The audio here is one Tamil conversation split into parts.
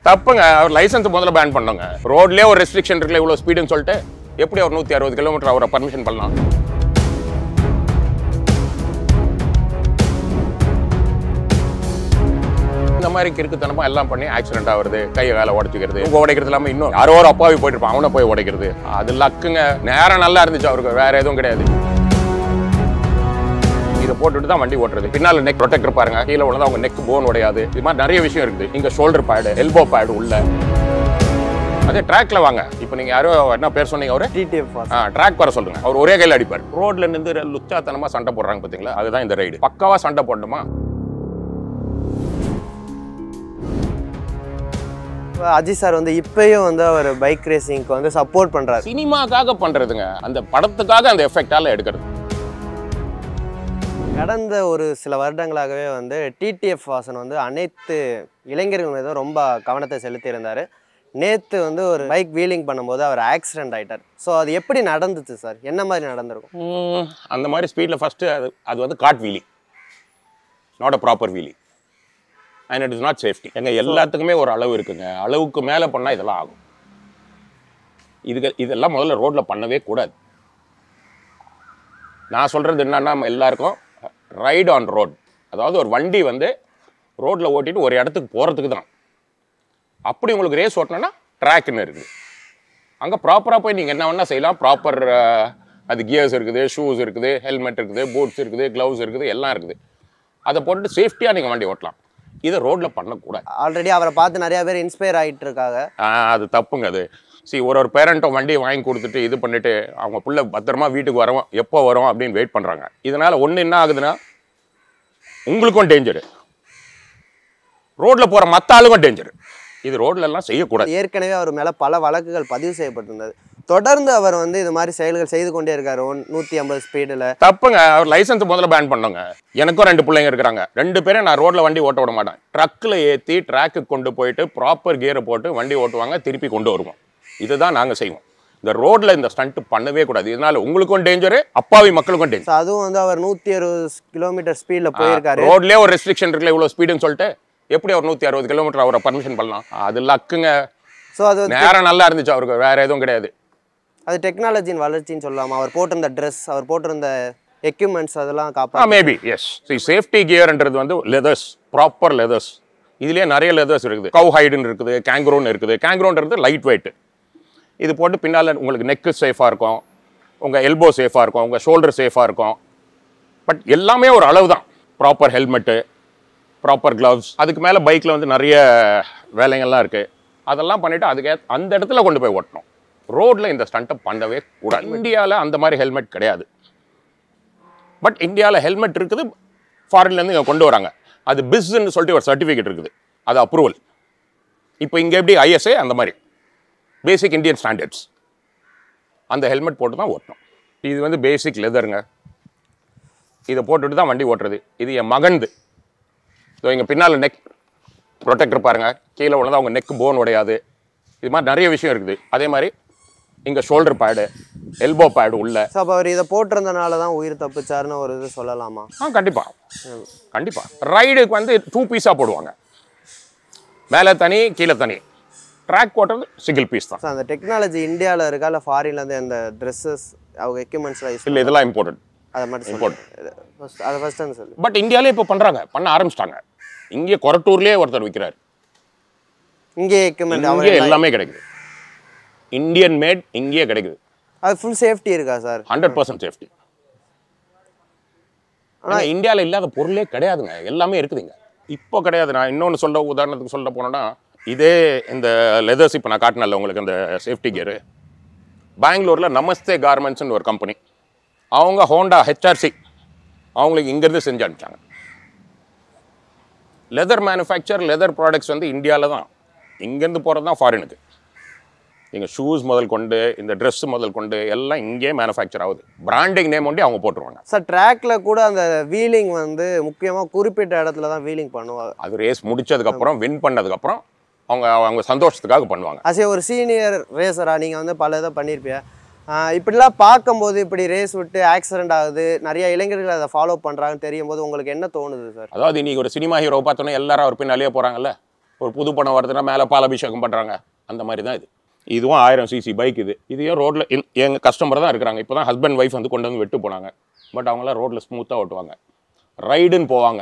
தப்புங்க அவர் லைசன்ஸ் முதல்ல பேன் பண்ணுங்க ரோட்லயே ஒரு ரெஸ்ட்ரிக்ஷன் இருக்குல்ல இவ்வளோ ஸ்பீடுன்னு சொல்லிட்டு எப்படி அவர் நூற்றி அறுபது கிலோமீட்டர் அவரை பர்மிஷன் பண்ணலாம் இந்த மாதிரி கிறுக்குத்தனமா எல்லாம் பண்ணி ஆக்சிடென்ட் ஆகுறது கையை காலை உடைச்சிக்கிறது இவங்க உடைக்கிறது இல்லாம இன்னும் யாரோ ஒரு அப்பாவி போயிட்டு இருப்பான் அவனை போய் உடைக்கிறது அது லக்குங்க நேரம் நல்லா இருந்துச்சு அவருக்கு வேற எதுவும் கிடையாது இதை போட்டுட்டு தான் வண்டி ஓட்டுறது பின்னால நெக் ப்ரொடெக்டர் பாருங்க கீழே விழுந்தா அவங்க நெக் போன் உடையாது இது மாதிரி நிறைய விஷயம் இருக்குது இங்க ஷோல்டர் பேடு எல்போ பேடு உள்ள அதே ட்ராக்ல வாங்க இப்போ நீங்க யாரோ என்ன பேர் சொன்னீங்க அவரு டிடிஎஃப் ட்ராக் வர சொல்லுங்க அவர் ஒரே கையில் அடிப்பார் ரோட்ல நின்று லுச்சாத்தனமா சண்டை போடுறாங்க பாத்தீங்களா அதுதான் இந்த ரைடு பக்காவா சண்டை போடணுமா அஜித் சார் வந்து இப்பயும் வந்து அவர் பைக் ரேசிங்க்கு வந்து சப்போர்ட் பண்றாரு சினிமாக்காக பண்றதுங்க அந்த படத்துக்காக அந்த எஃபெக்டால எடுக்கிறது கடந்த ஒரு சில வருடங்களாகவே வந்து டிடிஎஃப் வாசன் வந்து அனைத்து இளைஞர்கள் மீதும் ரொம்ப கவனத்தை செலுத்தியிருந்தார் நேற்று வந்து ஒரு பைக் வீலிங் பண்ணும்போது அவர் ஆக்சிடென்ட் ஆயிட்டார் ஸோ அது எப்படி நடந்துச்சு சார் என்ன மாதிரி நடந்திருக்கும் ம், அந்த மாதிரி ஸ்பீடில் ஃபஸ்ட்டு அது அது வந்து got wheelie not a proper wheelie and it is not safety எங்க எல்லாத்துக்குமே ஒரு அளவு இருக்குங்க அளவுக்கு மேலே பண்ணால் இதெல்லாம் ஆகும் இதுக்கு இதெல்லாம் முதல்ல ரோட்டில் பண்ணவே கூடாது நான் சொல்கிறது என்னன்னா நம்ம எல்லாருக்கும் ரைடு ஆன் ரோட் அதாவது ஒரு வண்டி வந்து ரோட்டில் ஓட்டிட்டு ஒரு இடத்துக்கு போகிறதுக்கு தான் அப்படி உங்களுக்கு ரேஸ் ஓட்டணும்னா ட்ராக்னு இருக்குது அங்கே ப்ராப்பராக போய் நீங்கள் என்ன வேணால் செய்யலாம் ப்ராப்பர் அது கியர்ஸ் இருக்குது ஷூஸ் இருக்குது ஹெல்மெட் இருக்குது பூட்ஸ் இருக்குது க்ளவுஸ் இருக்குது எல்லாம் இருக்குது அதை போட்டுட்டு சேஃப்டியாக நீங்கள் வண்டி ஓட்டலாம் இதை ரோட்டில் பண்ணக்கூடாது ஆல்ரெடி அவரை பார்த்து நிறைய பேர் இன்ஸ்பயர் ஆயிட்டு இருக்காங்க ஆ, அது தப்புங்க அது see ஒரு ஒரு பேரண்ட்டும் வண்டி வாங்கி கொடுத்துட்டு இது பண்ணிட்டு அவங்க புள்ள பத்திரமா வீட்டுக்கு வரோம் எப்போ வரோம் அப்படின்னு வெயிட் பண்ணுறாங்க இதனால் ஒன்று என்ன ஆகுதுன்னா உங்களுக்கும் டேஞ்சரு ரோட்டில் போகிற மற்ற ஆளுக்கும் டேஞ்சரு இது ரோட்ல எல்லாம் செய்யக்கூடாது ஏற்கனவே அவர் மேலே பல வழக்குகள் பதிவு செய்யப்பட்டிருந்தது தொடர்ந்து அவர் வந்து இது மாதிரி செயல்கள் செய்து கொண்டே இருக்காரு ஒன் நூற்றி ஐம்பது ஸ்பீடில் தப்புங்க அவர் லைசன்ஸ் முதல்ல பேன் பண்ணுங்க எனக்கும் ரெண்டு பிள்ளைங்க இருக்கிறாங்க ரெண்டு பேரும் நான் ரோட்ல வண்டி ஓட்ட விட மாட்டேன் ட்ரக்கில் ஏற்றி ட்ராக்கு கொண்டு போயிட்டு ப்ராப்பர் கியரை போட்டு வண்டி ஓட்டுவாங்க திருப்பி கொண்டு வருவோம் இதுதான் நாங்கள் செய்வோம் இந்த ரோட்ல இந்த ஸ்டண்ட் பண்ணவே கூடாது இதனால உங்களுக்கும் டேஞ்சரு அப்பாவி மக்களுக்கும் டேஞ்சர் ஸோ அதுவும் வந்து அவர் நூற்றி அறுபது கிலோமீட்டர் ஸ்பீடில் போயிருக்காரு ரோட்லயே ஒரு ரெஸ்ட்ரிக்ஷன் இருக்குல்ல இவ்வளோ ஸ்பீடுன்னு சொல்லிட்டு எப்படி அவர் நூற்றி அறுபது கிலோமீட்டர் அவரை பர்மிஷன் பண்ணலாம் அது லக்குங்க ஸோ அது வந்து நேரம் நல்லா இருந்துச்சு அவருக்கு வேற எதுவும் கிடையாது அது டெக்னாலஜியின் வளர்ச்சின்னு சொல்லலாமா அவர் போட்டிருந்த ட்ரெஸ் அவர் போட்டிருந்த எக்யூப்மெண்ட்ஸ் அதெல்லாம் ஆ காப்பா மேபி எஸ் சி சேஃப்டி கியர்ன்றது வந்து லெதர்ஸ் ப்ராப்பர் லெதர்ஸ் இதுலயே நிறைய லெதர்ஸ் இருக்குது கவ் ஹைடுன்னு இருக்குது கேங்க்ரோன் இருக்குது கேங்க்ரோன்றது லைட் வெயிட் இது போட்டு பின்னால் உங்களுக்கு நெக்கு சேஃபாக இருக்கும் உங்கள் எல்போ சேஃபாக இருக்கும் உங்கள் ஷோல்டர் சேஃபாக இருக்கும் பட் எல்லாமே ஒரு அளவு தான் ப்ராப்பர் ஹெல்மெட்டு ப்ராப்பர் க்ளவ்ஸ் அதுக்கு மேலே பைக்கில் வந்து நிறைய வேலைகள்லாம் இருக்குது அதெல்லாம் பண்ணிவிட்டு அதுக்கு ஏத்த- அந்த இடத்துல கொண்டு போய் ஓட்டணும் ரோட்டில் இந்த ஸ்டண்ட்டை பண்ணவே கூடாது இந்தியாவில் அந்த மாதிரி ஹெல்மெட் கிடையாது பட் இந்தியாவில் ஹெல்மெட் இருக்குது ஃபாரின்லேருந்து இங்கே கொண்டு வராங்க அது பிஸ்ன்னு சொல்லிட்டு ஒரு சர்டிஃபிகேட் இருக்குது அது அப்ரூவல் இப்போ இங்கே எப்படி ஐஎஸ்ஏ அந்த மாதிரி பேசிக் இந்தியன் ஸ்டாண்டர்ட்ஸ் அந்த ஹெல்மெட் போட்டு தான் ஓட்டணும் இது வந்து பேசிக் லெதருங்க இதை போட்டுட்டு தான் வண்டி ஓட்டுறது இது என் மகன்து ஸோ இங்கே பின்னால் நெக் ப்ரொடெக்டர் பாருங்க கீழே விழுந்தா அவங்க நெக் போன் உடையாது இது மாதிரி நிறைய விஷயம் இருக்குது அதே மாதிரி இங்கே ஷோல்டர் பேடு எல்போ பேடு உள்ள ஸோ அப்போ அவர் இதை போட்டிருந்தனால தான் உயிர் தப்பிச்சாருன்னு ஒரு இது சொல்லலாமா ஆ கண்டிப்பாக கண்டிப்பாக ரைடுக்கு வந்து டூ பீஸாக போடுவாங்க மேலே தனி கீழே தனி ட்ராக் ஓட்டுறது சிங்கிள் பீஸ் தான் ஸோ அந்த டெக்னாலஜி இந்தியாவில் இருக்கா இல்லை ஃபாரின்லேருந்து அந்த ட்ரெஸ்ஸஸ் அவங்க எக்யூப்மெண்ட்ஸ்லாம் யூஸ் இல்லை இதெல்லாம் இம்பார்ட்டன்ட் அதை மட்டும் Import. ஃபஸ்ட் அதை ஃபஸ்ட் வந்து சொல்லு பட் இந்தியாவிலே இப்போ பண்ணுறாங்க பண்ண ஆரம்பிச்சிட்டாங்க இங்கே கொரட்டூர்லேயே ஒருத்தர் விற்கிறார் இங்கே எக்யூப்மெண்ட் அவர் இங்கே எல்லாமே கிடைக்குது இந்தியன் மேட் இங்கேயே கிடைக்குது அது ஃபுல் சேஃப்டி இருக்கா சார் ஹண்ட்ரட் பர்சன்ட் சேஃப்டி ஆனால் இந்தியாவில் இல்லாத பொருளே கிடையாதுங்க எல்லாமே இருக்குதுங்க இப்போ கிடையாது நான் இன்னொன்று சொல்ல உதாரணத்துக்கு சொல்ல போனோன்னா இதே இந்த லெதர்ஸ் இப்போ நான் காட்டினல உங்களுக்கு அந்த சேஃப்டி கியரு பெங்களூரில் நமஸ்தே கார்மெண்ட்ஸ்னு ஒரு கம்பெனி அவங்க ஹோண்டா ஹெச்ஆர்சி அவங்களுக்கு இங்கேருந்து செஞ்சு அனுப்பிச்சாங்க லெதர் மேனுஃபேக்சர் லெதர் ப்ராடக்ட்ஸ் வந்து இந்தியாவில் தான் இங்கேருந்து போகிறது தான் ஃபாரினுக்கு நீங்கள் ஷூஸ் முதல் கொண்டு இந்த Dress முதல் கொண்டு எல்லாம் இங்கேயே மேனுஃபேக்சர் ஆகுது பிராண்டிங் நேம் ஒண்டி அவங்க போட்டுருவாங்க சார் ட்ராக்ல கூட அந்த வீலிங் வந்து முக்கியமாக குறிப்பிட்ட இடத்துல தான் வீலிங் பண்ணுவாங்க அது ரேஸ் முடிச்சதுக்கப்புறம் வின் பண்ணதுக்கப்புறம் அவங்க அவங்க சந்தோஷத்துக்காக பண்ணுவாங்க அசே ஒரு சீனியர் ரேசரா நீங்கள் வந்து பல இதை பண்ணியிருப்பீங்க ஆஹ் இப்படிலாம் பார்க்கும்போது இப்படி ரேஸ் விட்டு ஆக்சிடென்ட் ஆகுது நிறைய இளைஞர்கள் அதை ஃபாலோ பண்ணுறாங்கன்னு தெரியும் போது உங்களுக்கு என்ன தோணுது சார் அதாவது இன்னைக்கு ஒரு சினிமா ஹீரோ பார்த்தோன்னே எல்லாரும் அவர் பின்னாலேயே போகிறாங்கல்ல ஒரு புது படம் வருதுன்னா மேலே பாலாபிஷேகம் பண்ணுறாங்க அந்த மாதிரி தான் இது இதுவும் ஆயிரம் சிசி பைக் இது இது ஏன் ரோட்டில் எங்கள் கஸ்டமர் தான் இருக்கிறாங்க இப்போ தான் ஹஸ்பண்ட் ஒய்ஃப் வந்து கொண்டு வந்து வெட்டு போனாங்க பட் அவங்களாம் ரோட்டில் ஸ்மூத்தாக ஓட்டுவாங்க ரைடுன்னு போவாங்க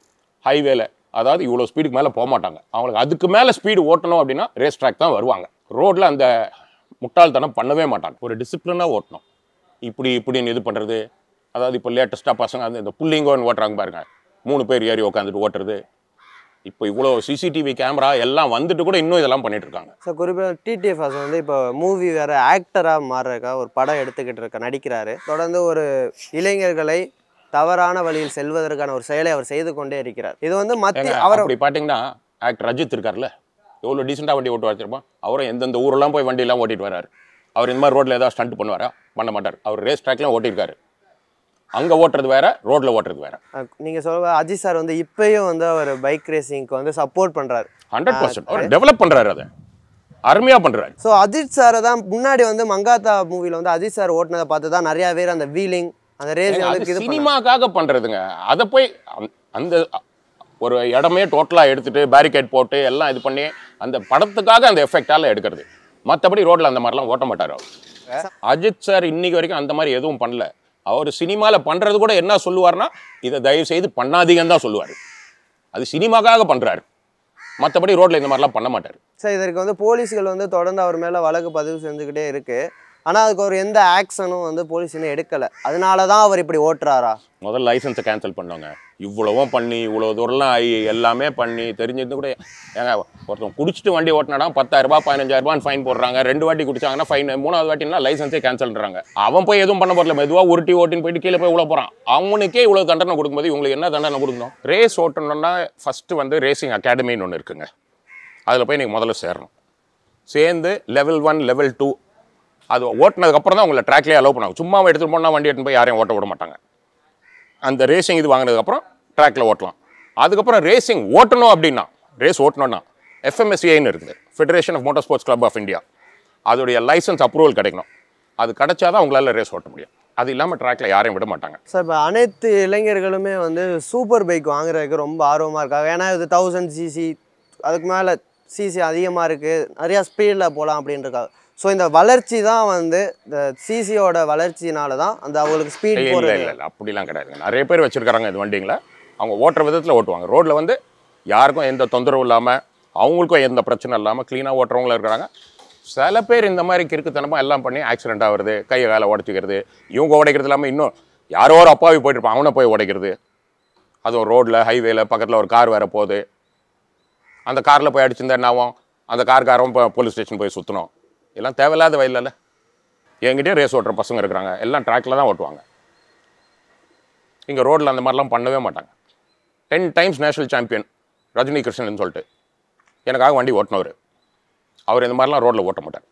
ஹைவேல அதாவது இவ்வளோ ஸ்பீடுக்கு மேலே போக மாட்டாங்க அவங்களுக்கு அதுக்கு மேலே ஸ்பீடு ஓட்டணும் அப்படின்னா ரேஸ் ட்ராக் தான் வருவாங்க ரோட்டில் அந்த முட்டாள்தனம் பண்ணவே மாட்டாங்க ஒரு டிசிப்ளினாக ஓட்டணும் இப்படி இப்படின்னு இது பண்ணுறது அதாவது இப்போ லேட்டஸ்ட்டாக பசங்க வந்து இந்த புள்ளிங்கோன்னு ஓட்டுறாங்க பாருங்க மூணு பேர் ஏறி உட்காந்துட்டு ஓட்டுறது இப்போ இவ்வளோ சிசிடிவி கேமரா எல்லாம் வந்துட்டு கூட இன்னும் இதெல்லாம் பண்ணிட்டு இருக்காங்க ஸோ குறிப்பாக டிடிஎஃப் வாசன் வந்து இப்போ மூவி வேற ஆக்டராக மாறுறக்கா ஒரு படம் எடுத்துக்கிட்டு இருக்க நடிக்கிறாரு தொடர்ந்து ஒரு இளைஞர்களை தவறான வழியில் செல்வதற்கான ஒரு செயலை அவர் செய்து கொண்டே இருக்கிறார் இது வந்து மத்திய ஏங்க, அவர் அப்படி பார்த்தீங்கன்னா ஆக்டர் அஜித் இருக்கார்ல எவ்வளோ டீசெண்டாக வண்டி ஓட்டு வச்சிருப்பான் அவரும் எந்தெந்த ஊரெல்லாம் போய் வண்டியெல்லாம் ஓட்டிட்டு வராரு அவர் இந்த மாதிரி ரோட்டில் ஏதாவது ஸ்டண்ட் பண்ணுவாரா பண்ண மாட்டார் அவர் ரேஸ் ட்ராக்லாம் ஓட்டியிருக்காரு அங்கே ஓட்டுறது வேற ரோட்டில் ஓட்டுறது வேற அஹ், நீங்க சொல்ல அஜித் சார் வந்து இப்பயும் வந்து அவர் பைக் ரேசிங்க்கு வந்து சப்போர்ட் பண்றாரு ஹண்ட்ரட் பர்சன்ட் அவர் டெவலப் பண்ணுறாரு அதை அருமையாக பண்ணுறாரு ஸோ அஜித் சாரை தான் முன்னாடி வந்து மங்காத்தா மூவில வந்து அஜித் சார் ஓட்டுனதை பார்த்து தான் நிறைய பேர் அந்த வீலிங் அந்த ரேசிங் வந்து இது பண்ணாங்க. சினிமாக்காக பண்றதுங்க அதை போய் அந்த- அந்த ஒரு இடமே டோட்டலாக எடுத்துட்டு பேரிகேட் போட்டு எல்லாம் இது பண்ணி அந்த படத்துக்காக அந்த எஃபெக்டால எடுக்கிறது மற்றபடி ரோட்ல அந்த மாதிரிலாம் ஓட்ட மாட்டார் அவர் அஜித் சார் இன்னைக்கு வரைக்கும் அந்த மாதிரி எதுவும் பண்ணல அவர் சினிமாவில் பண்றது கூட என்ன சொல்லுவார்னா இதை தயவு செய்து பண்ணாதீங்கன்னு தான் சொல்லுவார் அது சினிமாக்காக பண்றாரு மற்றபடி ரோட்ல இந்த மாதிரிலாம் பண்ண மாட்டார் சார் இதற்கு வந்து போலீஸ்கள் வந்து தொடர்ந்து அவர் மேலே வழக்கு பதிவு செஞ்சுக்கிட்டே இருக்கு ஆனால் அதுக்கு ஒரு எந்த ஆக்ஷனும் வந்து போலீஸ் இன்னும் எடுக்கலை அதனால தான் அவர் இப்படி ஓட்டுறாரா முதல்ல லைசன்ஸை கேன்சல் பண்ணோங்க இவ்வளவும் பண்ணி இவ்வளோ தூரம்லாம் ஆகி எல்லாமே பண்ணி தெரிஞ்சிருந்து கூட ஏங்க ஒருத்தன் குடிச்சிட்டு வண்டி ஓட்டினா பத்தாயிரம் ரூபாய் பதினஞ்சாயிரம் ரூபாய் ஃபைன் போடுறாங்க ரெண்டு வாட்டி குடிச்சாங்கன்னா ஃபைன் மூணாவது வாட்டினா லைசன்ஸே கேன்சல்ன்றாங்க அவன் போய் எதுவும் பண்ண போறல மெதுவாக உருட்டி ஓட்டின்னு போயிட்டு கீழே போய் உள்ள போகிறான் அவனுக்கே இவ்வளோ தண்டனை கொடுக்கும்போது இவங்களுக்கு என்ன தண்டனை கொடுக்கணும் ரேஸ் ஓட்டணும்னா ஃபஸ்ட்டு வந்து ரேசிங் அகாடமின்னு ஒன்று இருக்குங்க அதில் போய் நீங்கள் முதல்ல சேரணும் சேர்ந்து லெவல் ஒன் லெவல் டூ அது ஓட்டினதுக்கப்புறம் தான் உங்களை ட்ராக்லேயே அலோவ் பண்ணுவாங்க சும்மா எடுத்துகிட்டு போனால் வண்டி எடுத்துன்னு போய் யாரையும் ஓட்ட விட மாட்டாங்க அந்த ரேசிங் இது வாங்கினதுக்கப்புறம் ட்ராக்ல ஓட்டலாம் அதுக்கப்புறம் ரேசிங் ஓட்டணும் அப்படின்னா ரேஸ் ஓட்டணும்னா எஃப்எம்எஸ்சிஐன்னு இருக்குது federation of motor sports club of India அதோடைய லைசன்ஸ் அப்ரூவல் கிடைக்கணும் அது கிடைச்சாதான் உங்களால் ரேஸ் ஓட்ட முடியும் அது இல்லாமல் ட்ராக்ல யாரையும் விட மாட்டாங்க சார் இப்போ அனைத்து இளைஞர்களுமே வந்து சூப்பர் பைக் வாங்குறதுக்கு ரொம்ப ஆர்வமாக இருக்காங்க ஏன்னா இது தௌசண்ட் சிசி அதுக்கு மேலே சிசி அதிகமாக இருக்குது நிறையா ஸ்பீடில் போகலாம் அப்படின்ட்டுருக்காங்க ஸோ இந்த வளர்ச்சி தான் வந்து இந்த சிசியோட வளர்ச்சினால தான் அந்த அவங்களுக்கு ஸ்பீட் இல்லை போகிறது இல்லை இல்லை அப்படிலாம் கிடையாதுங்க நிறைய பேர் வச்சிருக்காங்க இந்த வண்டிங்களை அவங்க ஓட்டுற விதத்தில் ஓட்டுவாங்க ரோட்டில் வந்து யாருக்கும் எந்த தொந்தரவும் இல்லாமல் அவங்களுக்கும் எந்த பிரச்சனை இல்லாமல் க்ளீனாக ஓட்டுறவங்களும் இருக்கிறாங்க சில பேர் இந்த மாதிரி கிறுக்குத்தனமாக எல்லாம் பண்ணி ஆக்சிடென்ட் ஆகுறது கையை காலை உடச்சிக்கிறது இவங்க உடைக்கிறது இல்லாமல் இன்னும் யாரோ ஒரு அப்பாவி போயிட்டு இருப்பான் அவனை போய் உடைக்கிறது அதுவும் ரோட்டில் ஹைவேல பக்கத்தில் ஒரு கார் வேற போகுது அந்த காரில் போய் அடிச்சிருந்தா என்ன ஆகும் அந்த கார்காரன் இப்போ போலீஸ் ஸ்டேஷன் போய் சுற்றணும் எல்லாம் தேவையில்லாத வயலில் என்கிட்டயும் ரேஸ் ஓட்டுற பசங்க இருக்கிறாங்க எல்லாம் ட்ராக்ல தான் ஓட்டுவாங்க இங்கே ரோட்டில் அந்த மாதிரிலாம் பண்ணவே மாட்டாங்க ten times national champion Rajini Krishnan சொல்லிட்டு எனக்காக வண்டி ஓட்டினவர் அவர் இந்த மாதிரிலாம் ரோட்டில் ஓட்ட மாட்டார்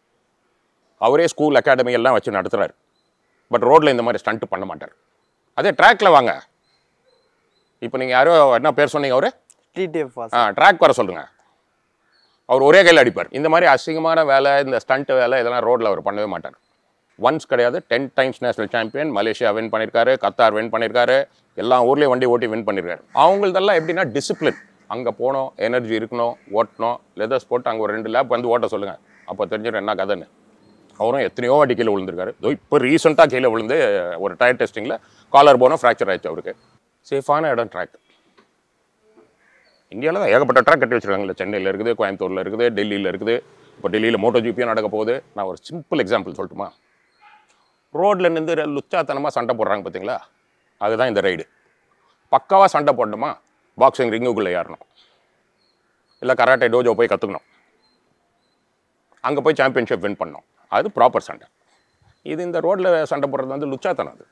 அவரே ஸ்கூல் அகாடமி எல்லாம் வச்சு நடத்துகிறாரு பட் ரோட்டில் இந்த மாதிரி ஸ்டண்ட் பண்ண மாட்டார் அதே ட்ராக்ல வாங்க இப்போ நீங்கள் யாரோ என்ன பேர் சொன்னீங்க அவரு டிடிஎஃப் ஆ ட்ராக் வர சொல்லுங்க அவர் ஒரே கையில் அடிப்பார் இந்த மாதிரி அசிங்கமான வேலை இந்த ஸ்டண்ட் வேலை இதெல்லாம் ரோட்டில் அவர் பண்ணவே மாட்டார் ஒன்ஸ் கிடையாது ten times national champion Malaysia win பண்ணியிருக்காரு கத்தார் வின் பண்ணியிருக்காரு எல்லா ஊர்லேயும் வண்டி ஓட்டி வின் பண்ணியிருக்காரு அவங்களதெல்லாம் எப்படின்னா டிசிப்ளின் அங்கே போனோம் எனர்ஜி இருக்கணும் ஓட்டணும் லெதர்ஸ் போட்டு அங்கே ஒரு ரெண்டு லேப் வந்து ஓட்ட சொல்லுங்கள் அப்போ தெரிஞ்சிடும் என்ன கதைன்னு அவரும் எத்தனையோ வாட்டி கீழே விழுந்திருக்காரு இதோ இப்போ ரீசெண்டாக கீழே விழுந்து ஒரு டயர் டெஸ்டிங்கில் காலர் போனோம் ஃப்ராக்சர் ஆயிடுச்சு அவருக்கு சேஃபான இடம் ட்ராக் இந்தியாவில் தான் ஏகப்பட்ட ட்ராக் கட்டி வச்சிருக்காங்கல்ல சென்னையில் இருக்குது கோயம்புத்தூரில் இருக்குது டெல்லியில் இருக்குது இப்போ டெல்லியில் மோட்டோ ஜிபியும் நடக்க போகுது நான் ஒரு சிம்பிள் எக்ஸாம்பிள் சொல்லட்டுமா ரோட்டில் நின்று லுச்சாத்தனமாக சண்டை போடுறாங்க பார்த்தீங்களா அதுதான் இந்த ரைடு பக்காவாக சண்டை போடணுமா பாக்ஸிங் ரிங்குக்குள்ளே ஏறணும் இல்லை கராட்டே டோஜோ போய் கற்றுக்கணும் அங்கே போய் சாம்பியன்ஷிப் வின் பண்ணணும் அது ப்ராப்பர் சண்டை இது இந்த ரோட்டில் சண்டை போடுறது வந்து லுச்சாத்தனம் அது